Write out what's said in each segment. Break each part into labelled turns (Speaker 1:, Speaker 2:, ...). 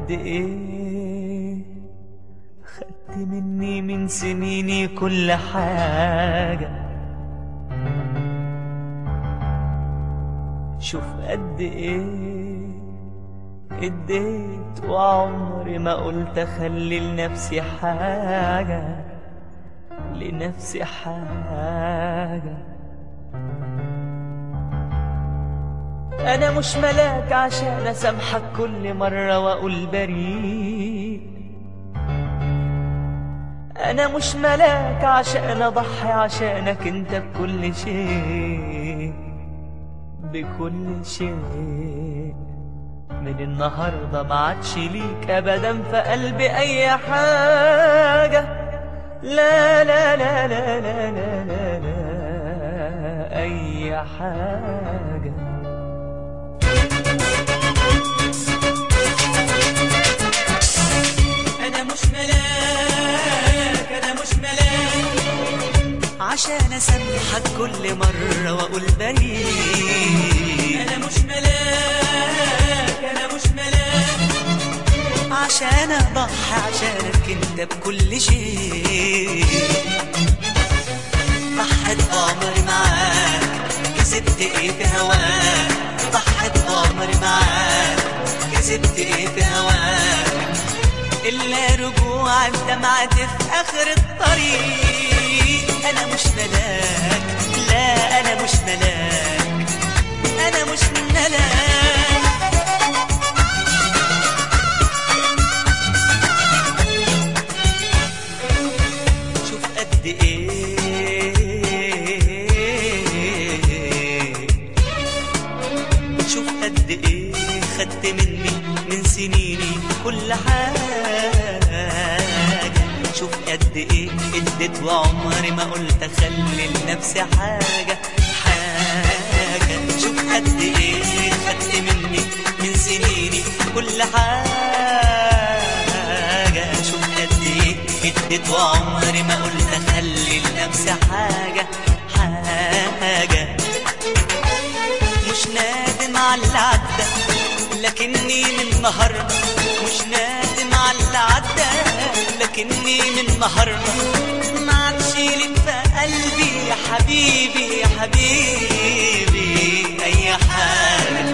Speaker 1: قد ايه خدت مني من سنيني كل حاجة شوف قد ايه اديت وعمري ما قلت اخلي لنفسي حاجة لنفسي حاجة انا مش ملاك عشان اسامحك كل مرة واقول بريء انا مش ملاك عشان اضحي عشانك انت بكل شيء بكل شيء من النهارده ما عادش ليك ابدا في قلبي اي حاجه لا لا لا لا لا لا لا, لا اي حاجه
Speaker 2: انا مش ملاك انا مش ملاك
Speaker 1: عشان اسامحك كل مره واقول بريء
Speaker 2: انا مش ملاك انا مش ملاك
Speaker 1: عشان اضحي عشانك انت بكل شيء ضحيت بعمري معاك كسبت ايه في هواك ضحيت بعمري معاك كسبت ايه في هواك الا رجوع الدمعة في اخر الطريق انا مش ملاك لا انا مش ملاك انا مش ملاك شوف قد ايه شوف قد ايه خدت مني من سنيني كل حاجة شوف قد ايه اديت وعمري ما قلت اخلي لنفسي حاجة حاجة شوف قد ايه خدت مني من سنيني كل حاجة شوف قد ايه اديت وعمري ما قلت اخلي لنفسي حاجة حاجة مش نادم على اللي عدى لكني من النهاردة مش نادم على اللي عدى لكني من النهاردة ما عادش لك في قلبي يا حبيبي يا حبيبي أي حاجة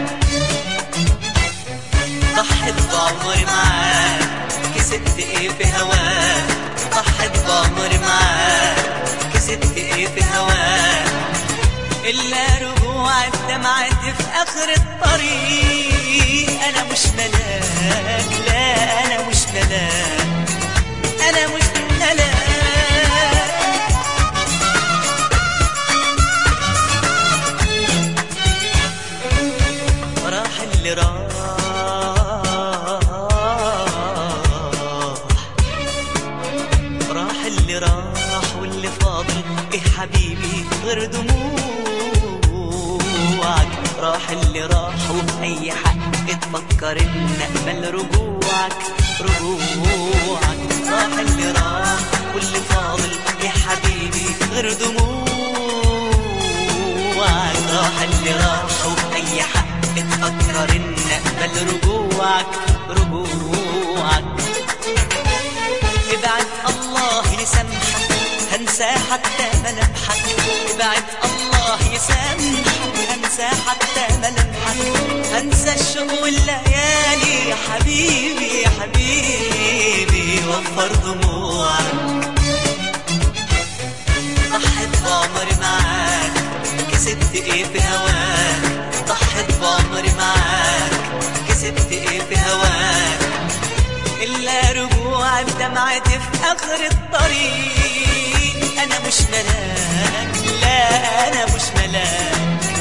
Speaker 1: ضحيت بعمري معاك كسبت ايه في هواك ضحيت بعمري معاك كسبت ايه في هواك إلا رجوع الدمعة في آخر الطريق أنا مش ملاك لا أنا مش ملاك أنا مش ملاك راح اللي راح راح اللي راح واللي فاضل ايه حبيبي غير دموعك راح اللي راح وبأي حق تفكر ان اقبل رجوعك رجوعك راح اللي راح واللي فاضل يا حبيبي غير دموعك راح اللي راح وبأي حق تفكر ان اقبل رجوعك رجوعك ابعد الله يسامحك هنسى حتى ملامحك ابعد الله يسامحك هنسى حتى ملامحك هنسى الشوق والليالي يا حبيبي يا حبيبي وفر دموعك ضحيت بعمري معاك كسبت ايه في هواك ضحيت بعمري معاك كسبت ايه في هواك إلا رجوع الدمعة في آخر الطريق أنا مش ملاك لا أنا مش ملاك